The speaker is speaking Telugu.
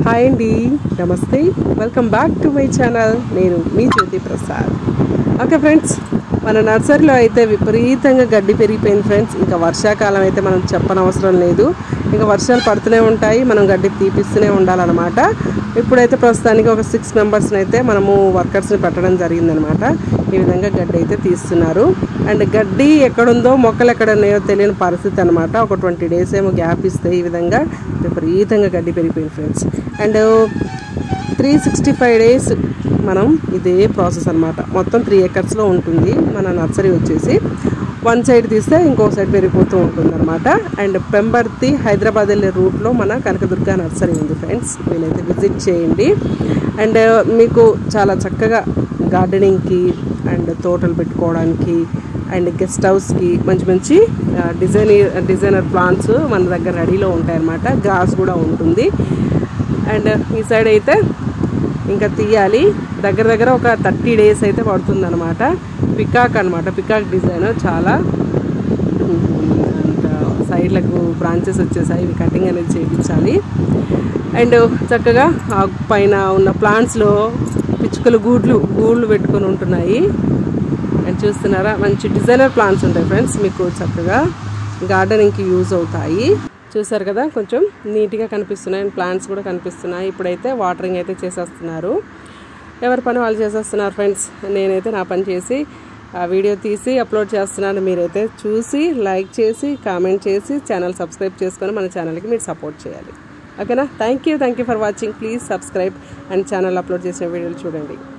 హాయ్ అండి నమస్తే welcome back to my channel నేను మీ జ్యోతి ప్రసాద్ ఓకే ఫ్రెండ్స్ మన నర్సరీలో అయితే విపరీతంగా గడ్డి పెరిగిపోయింది ఫ్రెండ్స్ ఇంకా వర్షాకాలం అయితే మనం చెప్పనవసరం లేదు ఇంకా వర్షాలు పడుతూనే ఉంటాయి మనం గడ్డి తీపిస్తూనే ఉండాలన్నమాట ఇప్పుడైతే ప్రస్తుతానికి ఒక సిక్స్ మెంబర్స్ని అయితే మనము వర్కర్స్ని పెట్టడం జరిగిందనమాట ఈ విధంగా గడ్డి అయితే తీస్తున్నారు అండ్ గడ్డి ఎక్కడుందో మొక్కలు ఎక్కడ ఉన్నాయో తెలియని పరిస్థితి అనమాట ఒక ట్వంటీ డేస్ ఏమో గ్యాప్ ఇస్తే ఈ విధంగా విపరీతంగా గడ్డి పెరిగిపోయింది friends and three sixty five days మనం ఇదే ప్రాసెస్ అనమాట మొత్తం త్రీ ఎకర్స్లో ఉంటుంది మన నర్సరీ వచ్చేసి వన్ సైడ్ తీస్తే ఇంకో సైడ్ పెరిగిపోతూ ఉంటుంది అనమాట అండ్ పెంబర్తి హైదరాబాద్ వెళ్ళే రూట్లో మన కనకదుర్గ నర్సరీ ఉంది ఫ్రెండ్స్ వీలైతే విజిట్ చేయండి అండ్ మీకు చాలా చక్కగా గార్డెనింగ్కి అండ్ తోటలు పెట్టుకోవడానికి అండ్ గెస్ట్ హౌస్కి మంచి మంచి డిజైన్ డిజైనర్ ప్లాంట్స్ మన దగ్గర రెడీలో ఉంటాయన్నమాట గ్రాస్ కూడా ఉంటుంది అండ్ ఈ సైడ్ అయితే ఇంకా తీయాలి దగ్గర దగ్గర ఒక థర్టీ డేస్ అయితే పడుతుంది అనమాట పికాక్ అనమాట పికాక్ డిజైన్ చాలా అండ్ సైడ్లకు బ్రాంచెస్ వచ్చేసాయి ఇవి కటింగ్ అనేది చేయించాలి అండ్ చక్కగా ఆ పైన ఉన్న ప్లాంట్స్లో పిచ్చుకలు గూడ్లు గూళ్ళు పెట్టుకొని ఉంటున్నాయి అండ్ చూస్తున్నారా మంచి డిజైనర్ ప్లాంట్స్ ఉంటాయి ఫ్రెండ్స్ మీకు చక్కగా గార్డెనింగ్కి యూజ్ అవుతాయి చూసారు కదా కొంచెం నీట్గా కనిపిస్తున్నాయి అండ్ ప్లాంట్స్ కూడా కనిపిస్తున్నాయి ఇప్పుడైతే వాటరింగ్ అయితే చేసేస్తున్నారు ఎవరి పని వాళ్ళు చేసేస్తున్నారు ఫ్రెండ్స్ నేనైతే నా పని చేసి ఆ వీడియో తీసి అప్లోడ్ చేస్తున్నాను మీరైతే చూసి లైక్ చేసి కామెంట్ చేసి ఛానల్ సబ్స్క్రైబ్ చేసుకొని మన ఛానల్కి మీరు సపోర్ట్ చేయాలి ఓకేనా thank you thank you for watching please subscribe and channel upload చేసిన వీడియోలు చూడండి